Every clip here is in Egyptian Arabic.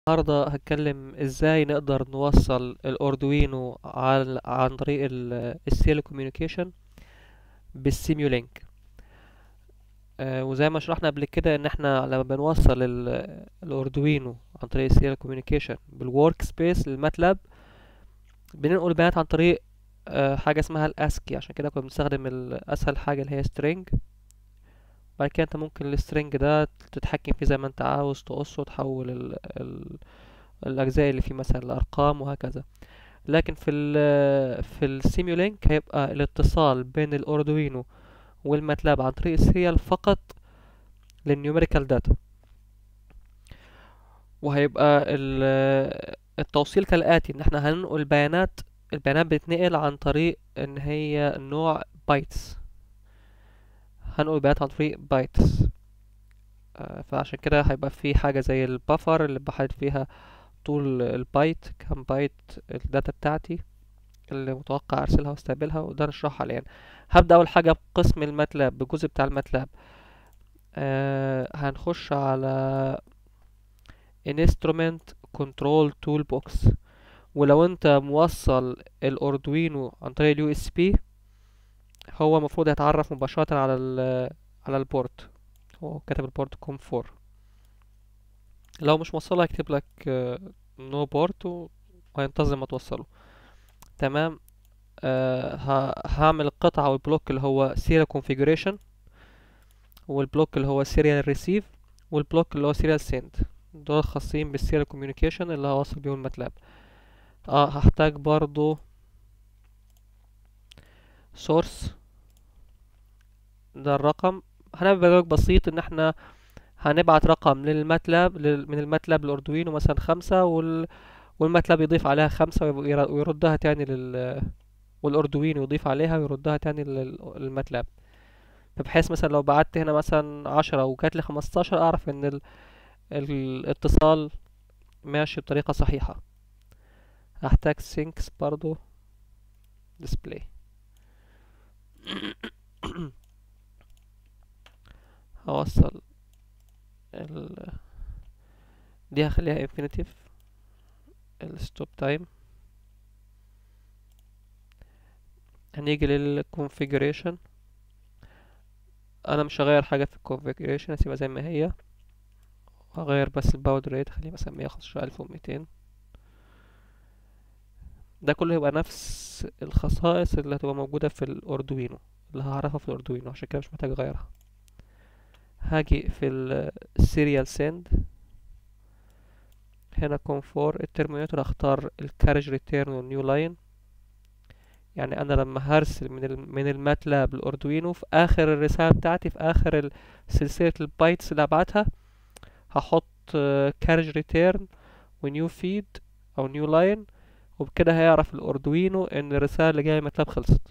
النهاردة هتكلم ازاي نقدر نوصل الاردوينو عن عن طريق السيريال كوميونيكيشن بالسيميولينك آه وزي ما شرحنا قبل كده ان احنا لما بنوصل ال- الاردوينو عن طريق السيريال كوميونيكيشن بالورك سبيس للماتلاب بننقل البيانات عن طريق آه حاجة اسمها الاسكي عشان كده كنا بنستخدم ال- اسهل حاجة اللي هي string بعد كده انت ممكن السترنج ده تتحكم فيه زي ما انت عاوز تقصه وتحول ال ال الاجزاء اللي فيه مثلا الارقام وهكذا لكن في ال في السيميولينك هيبقى الاتصال بين الاردوينو والماتلاب عن طريق السيريال فقط للنيوميريكال داتا وهيبقى ال- التوصيل كالآتي ان احنا هننقل بيانات البيانات بتتنقل عن طريق ان هي نوع بايتس هنقل بيانات عن طريق بايتس آه، فعشان كده هيبقى في حاجة زي البفر اللي بحدد فيها طول البايت كام بايت الداتا بتاعتي اللي متوقع ارسلها واستقبلها وده نشرحها الان هبدأ اول حاجة بقسم الماتلاب بالجزء بتاع الماتلاب آه هنخش على instrument control toolbox ولو انت موصل الاردوينو عن طريق اليو اس بي هو المفروض يتعرف مباشرة على ال على البورت هو كاتب البورت كوم فور لو مش موصلها هيكتب لك نو بورت وهينتظر ما توصله تمام آه ه- هعمل القطعة او البلوك اللي هو serial configuration والبلوك اللي هو serial receive والبلوك اللي هو serial send دول خاصين بالسيريال كوميونيكيشن اللي هوصل بيهم الماتلاب اه هحتاج برضو source ده الرقم هنعمل برنامج بسيط ان احنا هنبعت رقم للماتلاب لل- من الماتلاب للاردوينو مثلا خمسة وال... والماتلاب يضيف عليها خمسة وير- ويردها تاني لل والاردوينو يضيف عليها ويردها تاني لل- للماتلاب فبحيث مثلا لو بعت هنا مثلا عشرة وجات لي خمستاشر اعرف ان ال... الاتصال ماشي بطريقة صحيحة هحتاج سينكس برضو display هوصل ال دي هخليها infinitive الستوب تايم هنيجي للconfiguration انا مش هغير حاجة في الconfiguration هسيبها زي ما هي هغير بس الباود ريت خليه مثلا مية وخمستاشر ألف وميتين ده كله هيبقى نفس الخصائص اللي هتبقى موجودة في الأردوينو اللي هعرفها في الأردوينو عشان كده مش محتاج أغيرها هاجي في ال serial send هنا كونفور الترمينيتور هختار الكارج ريتيرن والنيو لاين يعني انا لما هرسل من ال من الماتلاب الاردوينو في اخر الرسالة بتاعتي في اخر ال- سلسلة البايتس اللي هبعتها هحط كارج ريتيرن ونيو فيد او نيو لاين وبكده هيعرف الاردوينو ان الرسالة اللي جاية من الماتلاب خلصت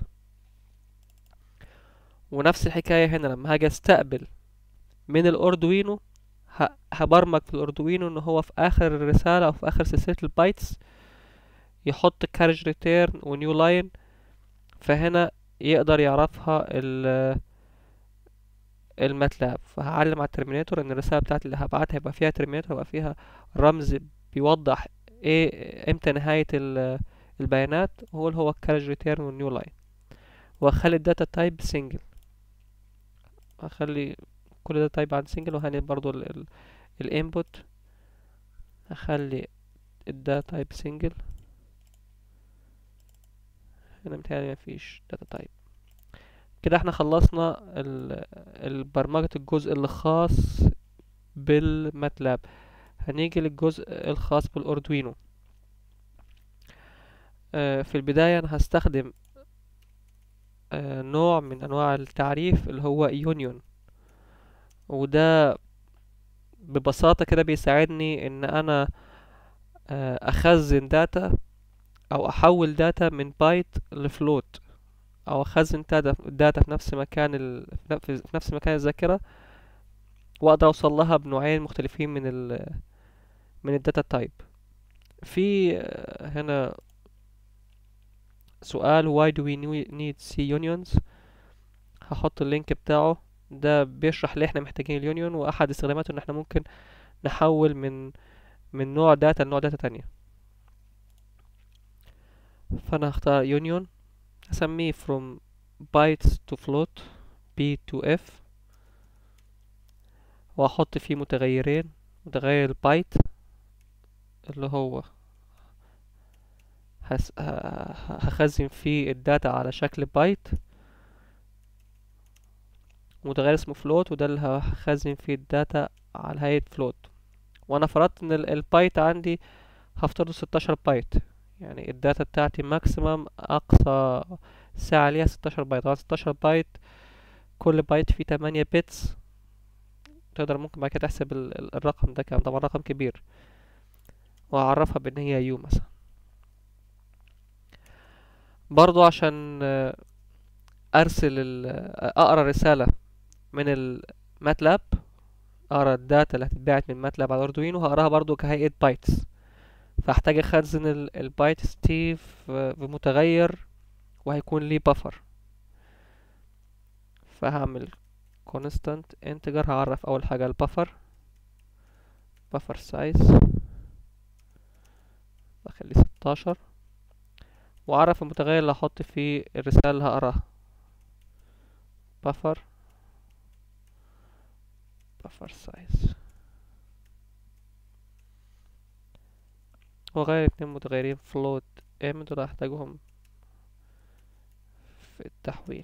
ونفس الحكاية هنا لما هاجي استقبل من الاردوينو ه- هبرمج في الاردوينو ان هو في اخر الرسالة او في اخر سلسلة البايتس يحط كارج ريتيرن ونيو لاين فهنا يقدر يعرفها ال الماتلاب فهعلم على الترميناتور ان الرسالة بتاعتي اللي هبعتها يبقى فيها ترميناتور يبقى فيها رمز بيوضح ايه امتى نهاية ال- البيانات هو اللي هو الكارج ريتيرن والنيو لاين واخلي الداتا تايب سنجل هخلي كل ده تايب عن سنجل وهني برضو الانبوت هخلي الداتا تايب سنجل هنا متهيألي مفيش داتا تايب كده احنا خلصنا ال- البرمجة الجزء اللي خاص بالماتلاب هنيجي للجزء الخاص بالاردوينو آه، في البداية انا هستخدم آه، نوع من انواع التعريف اللي هو يونيون وده ببساطة كده بيساعدني ان انا آه، اخزن داتا او احول داتا من بايت لفلوت او اخزن داتا داتا في نفس مكان ال... في نف- في نفس مكان الذاكرة واقدر اوصل لها بنوعين مختلفين من ال... من الداتا تايب في آه، هنا سؤال why do we ne- need C unions هحط اللينك بتاعه ده بيشرح ليه احنا محتاجين اليونيون واحد استخداماته ان احنا ممكن نحول من من نوع داتا لنوع داتا تانية فانا هختار union هسميه from bytes to float b to f واحط فيه متغيرين متغير البايت اللي هو هس... ه- هخزن فيه الداتا على شكل بايت متغير اسمه float وده اللي هخزن فيه الداتا على هيئة float وانا فرضت ان ال- البايت عندي هفترضه 16 بايت يعني الداتا بتاعتي ماكسيمم اقصى سعة ليها 16 بايت طبعا 16 بايت كل بايت فيه 8 بيتس تقدر ممكن بعد كده تحسب ال- ال- الرقم ده كام طبعا رقم كبير وهعرفها بان هي يو مثلا برضو عشان آه، ارسل ال- آه، اقرا رسالة من الماتلاب اقرا الداتا اللي هتتبعت من ماتلاب على الاردوينو هقراها برضو كهيئة بايتس فاحتاج اخزن ال- البايتس دي في في متغير وهيكون ليه بفر فهعمل constant integer هعرف اول حاجة البفر buffer size اخليه 16 واعرف المتغير اللي هحط فيه الرسالة اللي هقراها buffer buffer size وغير اتنين متغيرين float m دول هحتاجهم في التحويل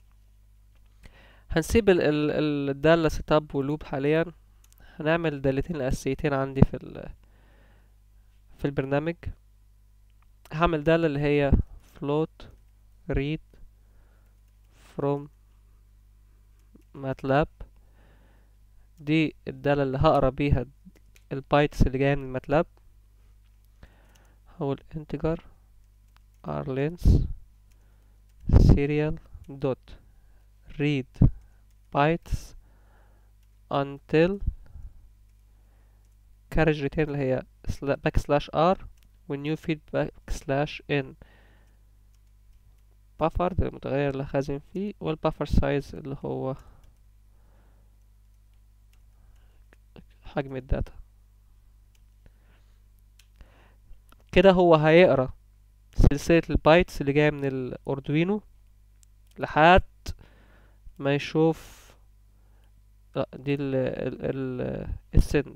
هنسيب ال ال الدالة setup ولوب حاليا هنعمل الدالتين الأساسيتين عندي في ال في البرنامج هعمل دالة اللي هي float read from MATLAB دي الدالة اللي هقرا بيها البايتس اللي جاية من MATLAB هقول integer rlens serial dot read bytes until carriage return اللي هي sla- backslash r والnew feed backslash n buffer ده المتغير اللي خازن فيه والبفر size اللي هو حجم الداتا كده هو هيقرا سلسلة البايتس اللي جاية من الأردوينو لحد ما يشوف لا دي ال ال ال السند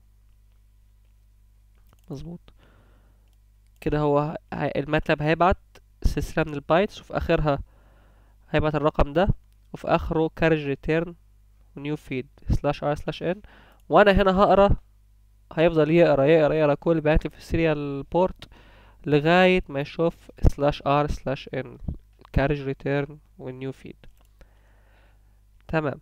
مظبوط كده هو ه- الماتلاب هيبعت سلسلة من البايتس وفي آخرها هيبعت الرقم ده وفي آخره كارج ريتيرن ونيو فيد سلاش ار سلاش ان وأنا هنا هقرا هيفضل يقرا يقرا يقرا كل البيانات اللي في السيريال بورت لغاية ما يشوف سلاش ار سلاش ان كارج ريتيرن والنيو فيد تمام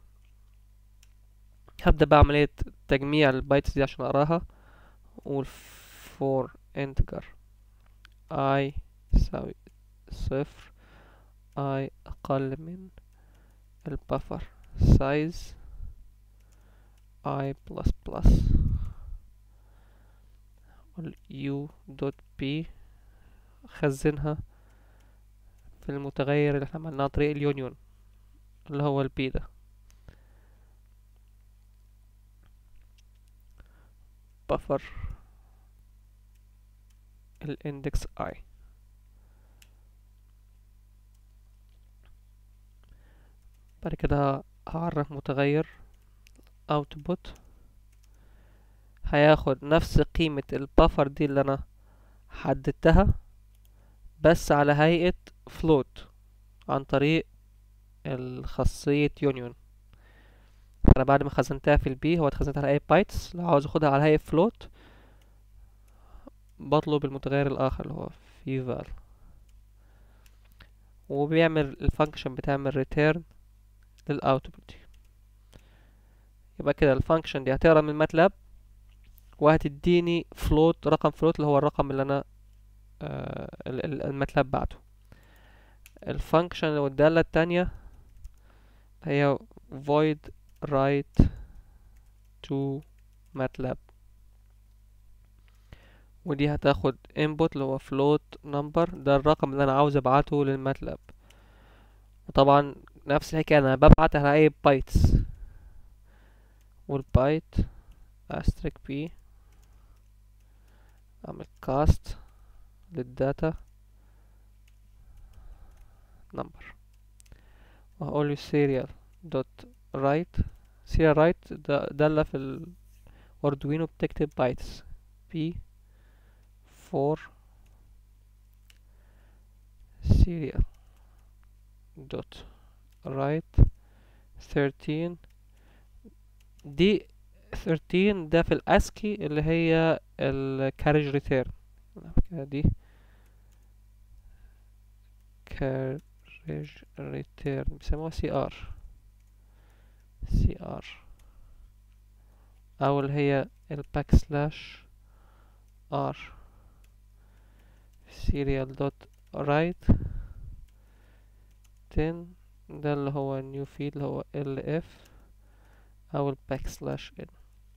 هبدأ بعملية تجميع البايتس دي عشان اقراها اقول for integer i يساوي صفر i اقل من البفر size i plus plus اقول u dot b خزنها في المتغير اللي احنا عملناه عن طريق اليونيون اللي هو البي ده buffer الاندكس i بعد كده هعرف متغير output هياخد نفس قيمة البفر دي اللي انا حددتها بس على هيئة float عن طريق الخاصية union انا بعد ما خزنتها في البي هو اتخزنت على اي بايتس لو عاوز اخدها على هيئة float بطلب المتغير الاخر اللي هو في val وبيعمل الفانكشن بتعمل return للاوتبوت دي يبقى كده الفانكشن دي هتقرا من ماتلاب وهتديني float رقم float اللي هو الرقم اللي انا آه ال- ال- الماتلاب بعته الفانكشن والدالة التانية هي void write to MATLAB ودي هتاخد input اللي هو float number ده الرقم اللي انا عاوز ابعته للماتلاب وطبعا نفس الحكاية انا ببعت على اي بايتس والبايت asterisk b اعمل cast للداتا number وهقول له serial dot write serial write ده دالة في الاردوينو بتكتب بايتس p 4 serial dot write 13 دي 13 ده في الاسكي اللي هي الكارج ريتيرن دي كارج ريتيرن بيسموها سي ار سي ار او اللي هي الباك سلاش ار serial dot write 10 ده اللي هو new field اللي هو ال f او الباك سلاش n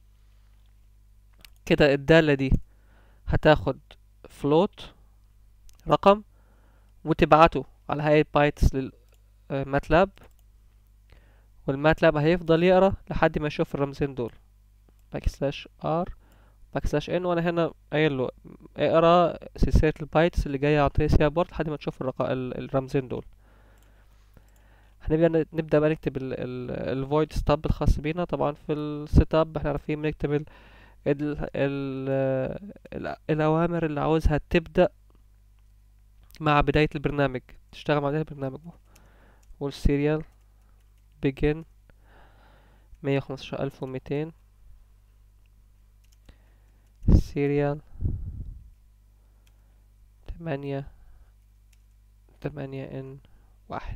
كده الدالة دي هتاخد float رقم وتبعته على هيئة بايتس للماتلاب والماتلاب هيفضل يقرا لحد ما يشوف الرمزين دول باك سلاش ار باك سلاش ان وانا هنا قايل له اقرا سلسلة البايتس اللي جاية عن طريق سي بورت لحد ما تشوف الرقا... الرمزين دول هنبدأ نبدأ بقى نكتب الفويد ستاب الخاص بينا طبعا في السيت اب احنا عارفين بنكتب ال ال ال الأوامر اللي عاوزها تبدأ مع بداية البرنامج تشتغل مع بداية البرنامج والسيريال begin مية وخمستاشر ألف وميتين سيريال تمانية تمانية ان واحد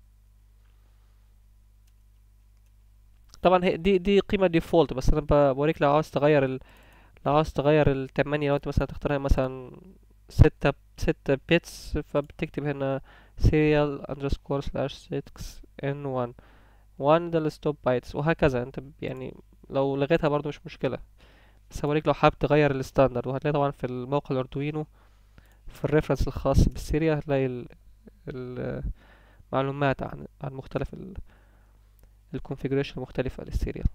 طبعا هي دي دي قيمة ديفولت بس انا بوريك لو عاوز تغير ال... لو عاوز تغير التمانية لو انت مثلا تختارها مثلا ستة ستة بيتس فبتكتب هنا serial underscore slash six n one one ده الستوب بايتس وهكذا انت يعني لو لغيتها برضو مش مشكلة بس هوريك لو حابب تغير الستاندرد وهتلاقي طبعا في الموقع الاردوينو في الريفرنس الخاص بالسيريا هتلاقي المعلومات عن عن مختلف الكونفيجريشن المختلفة للسيريال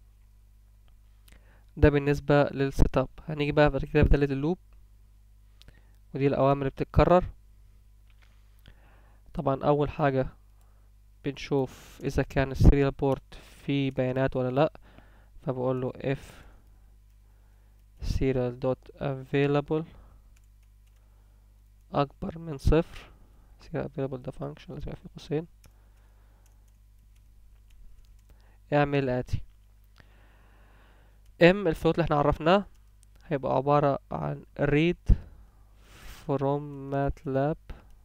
ده بالنسبة للسيت اب هنيجي بقى بعد كده في دالة اللوب ودي الأوامر اللي بتتكرر طبعا أول حاجة بنشوف إذا كان السيريال بورت فيه بيانات ولا لأ فبقول له if serial dot available أكبر من صفر serial available ده function لازم يبقى فيه قوسين اعمل الآتي ام الفلوت اللي احنا عرفناه هيبقى عبارة عن read from MATLAB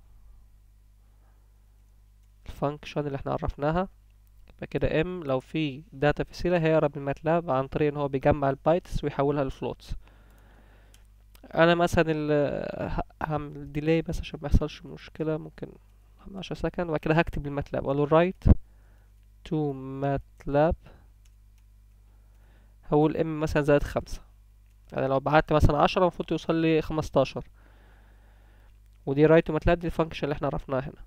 الفانكشن اللي احنا عرفناها يبقى كده ام لو في داتا في سيرة هيقرا من ماتلاب عن طريق ان هو بيجمع البايتس ويحولها لفلوتس انا مثلا ال هعمل ديلي بس عشان ما يحصلش مشكلة ممكن عشر سكند وبعد كده هكتب الماتلاب اقول له write to MATLAB هقول ام مثلا زائد خمسة يعني لو بعت مثلا عشرة المفروض يوصل لي خمستاشر ودي write to MATLAB دي الفانكشن اللي احنا عرفناها هنا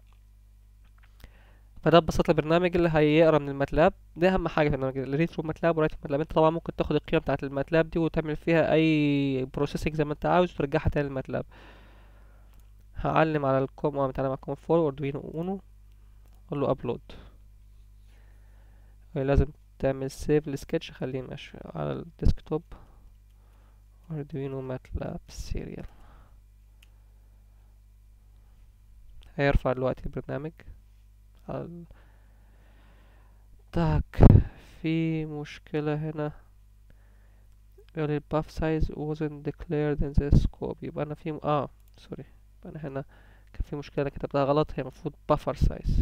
فده ببساطة البرنامج اللي هيقرا من الماتلاب ده اهم حاجة في البرنامج الريد ثرو ماتلاب ورايت ماتلاب انت طبعا ممكن تاخد القيمة بتاعة الماتلاب دي وتعمل فيها اي بروسيسنج زي ما انت عاوز وترجعها تاني للماتلاب هعلم على الكوم اه متعلم على الكوم فور واردوينو اونو اقول له ابلود لازم تعمل سيف للسكتش خليه ماشي على الديسكتوب اردوينو ماتلاب سيريال هيرفع دلوقتي البرنامج ال... تاك في مشكلة هنا يقول ال buff size wasn't declared in the scope يبقى أنا في اه سوري يبقى أنا هنا كان في مشكلة كتبتها غلط هي المفروض buffer size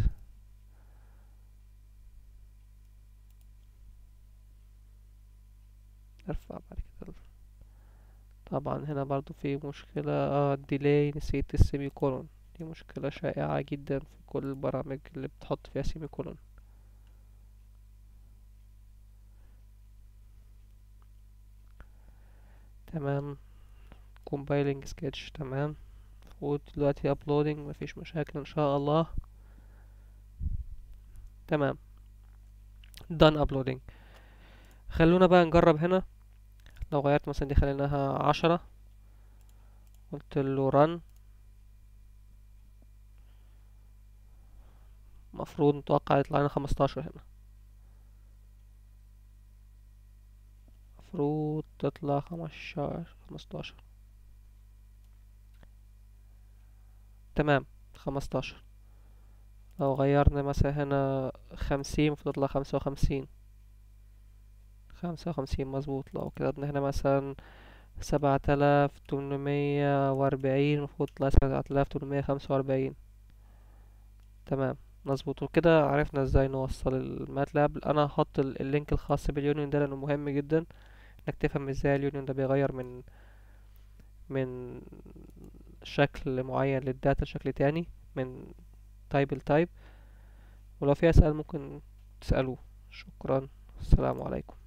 ارفع بعد كده طبعا هنا برضو في مشكلة اه delay نسيت السيمي كولون دي مشكلة شائعة جدا في كل البرامج اللي بتحط فيها سيمي كولون تمام compiling sketch تمام ودلوقتي uploading مفيش مشاكل ان شاء الله تمام done uploading خلونا بقى نجرب هنا لو غيرت مثلا دي خليناها عشرة قلت له run المفروض نتوقع يطلع لنا خمستاشر هنا المفروض تطلع خمستاشر خمستاشر تمام خمستاشر لو غيرنا مثلا هنا خمسين فتطلع خمسة وخمسين خمسة وخمسين مظبوط لو كتبنا هنا مثلا سبعة آلاف تمنمية وأربعين المفروض تطلع سبعة آلاف تمنمية خمسة وأربعين تمام مظبوط وكده عرفنا ازاي نوصل الماتلاب انا هحط ال- اللينك الخاص باليونيون ده لانه مهم جدا انك تفهم ازاي اليونيون ده بيغير من من شكل معين للداتا لشكل تاني من تايب لتايب ولو في اسئله ممكن تسالوه شكرا السلام عليكم